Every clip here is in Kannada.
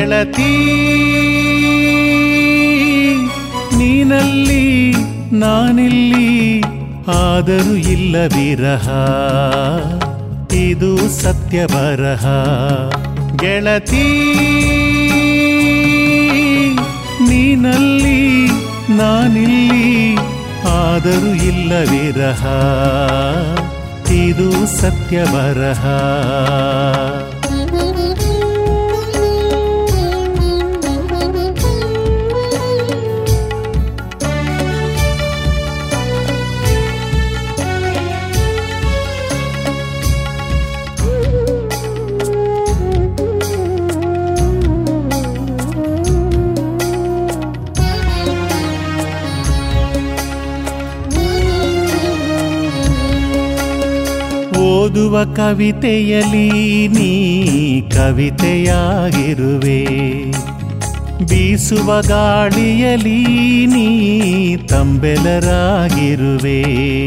ಗೆಳತಿ ನೀನಲ್ಲಿ ನಾನಿಲ್ಲಿ ಆದರೂ ಇಲ್ಲ ವಿರಹ ಇದು ಸತ್ಯ ಬರಹ ಗೆಳತಿ ನೀನಲ್ಲಿ ನಾನಿಲ್ಲಿ ಆದರೂ ಇಲ್ಲ ವಿರಹ ಇದು ಸತ್ಯ ಬರಹ ಓದುವ ಕವಿತೆಯಲಿ ನೀ ಕವಿತೆಯಾಗಿರುವೆ ಬೀಸುವ ಗಾಳಿಯಲಿ ನೀ ತಂಬೆಲರಾಗಿರುವೆ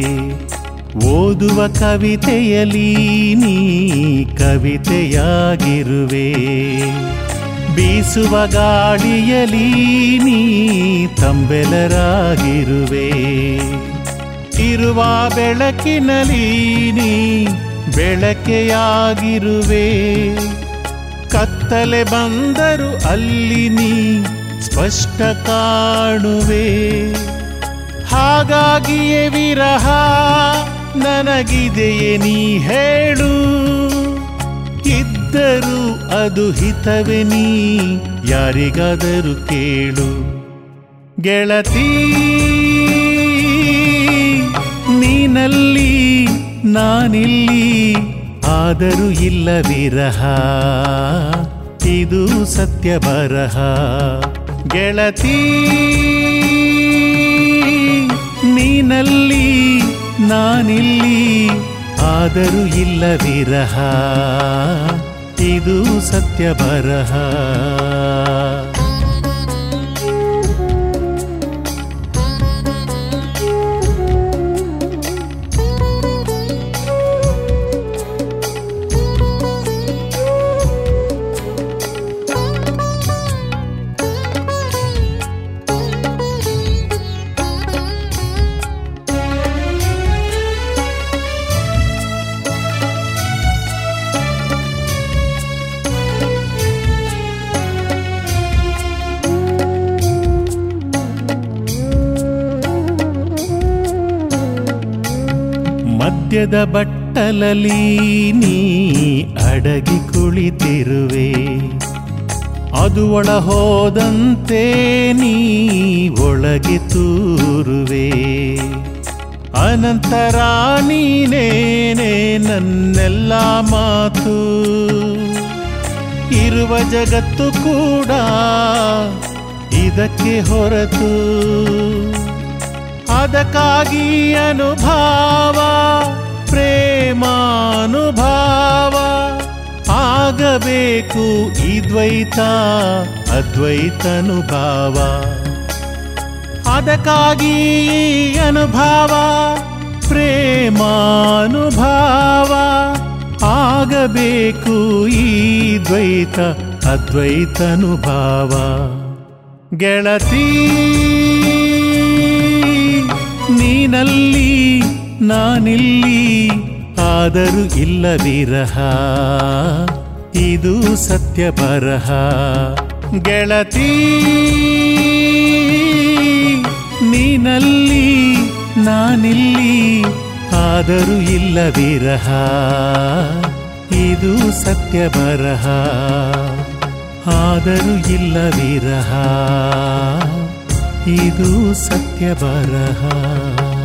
ಓದುವ ಕವಿತೆಯಲಿ ನೀ ಕವಿತೆಯಾಗಿರುವೆ ಬೀಸುವ ಗಾಳಿಯಲಿ ನೀ ತಂಬೆಲರಾಗಿರುವೆ ಇರುವ ಬೆಳಕಿನಲ್ಲಿ ನೀ ಬೆಳಕೆಯಾಗಿರುವೆ ಕತ್ತಲೆ ಬಂದರು ಅಲ್ಲಿ ನೀ ಸ್ಪಷ್ಟ ಕಾಣುವೆ ಹಾಗಾಗಿಯೇ ವಿರಹ ನನಗಿದೆಯೇ ನೀ ಹೇಳು ಇದ್ದರೂ ಅದು ಹಿತವೇ ನೀ ಯಾರಿಗಾದರೂ ಕೇಳು ಗೆಳತಿ ನೀನಲ್ಲಿ ನಾನಿಲ್ಲಿ ಆದರೂ ಇಲ್ಲ ವಿರಹ ಇದು ಸತ್ಯ ಬರಹ ಗೆಳತಿ ನೀನಲ್ಲಿ ನಾನಿಲ್ಲಿ ಆದರೂ ಇಲ್ಲ ವಿರಹ ಇದು ಸತ್ಯ ಬರಹ ಮದ್ಯದ ಬಟ್ಟಲಲ್ಲಿ ನೀ ಅಡಗಿ ಕುಳಿತಿರುವೆ ಅದು ಒಳ ಹೋದಂತೆ ನೀ ಒಳಗೆ ತೂರುವೆ ಅನಂತರ ನೀನೇನೆ ನನ್ನೆಲ್ಲ ಮಾತು ಇರುವ ಜಗತ್ತು ಕೂಡ ಇದಕ್ಕೆ ಹೊರತು ಅದಕ್ಕಾಗಿ ಅನುಭಾವ ಪ್ರೇಮಾನುಭಾವ ಆಗಬೇಕು ಈ ದ್ವೈತ ಅದ್ವೈತನುಭಾವ ಅದಕ್ಕಾಗಿ ಈ ಅನುಭಾವ ಪ್ರೇಮಾನುಭಾವ ಆಗಬೇಕು ಈ ದ್ವೈತ ಅದ್ವೈತನುಭಾವ ಗೆಳತಿ ನೀನಲ್ಲಿ ನಾನಿಲ್ಲಿ ಆದರೂ ಇಲ್ಲ ವಿರಹ ಇದು ಸತ್ಯ ಬರಹ ಗೆಳತಿ ನೀನಲ್ಲಿ ನಾನಿಲ್ಲಿ ಆದರೂ ಇಲ್ಲ ವಿರಹ ಇದು ಸತ್ಯ ಬರಹ ಆದರೂ ಇಲ್ಲ ವಿರಹ ಇದು ಸತ್ಯ ಬರಹ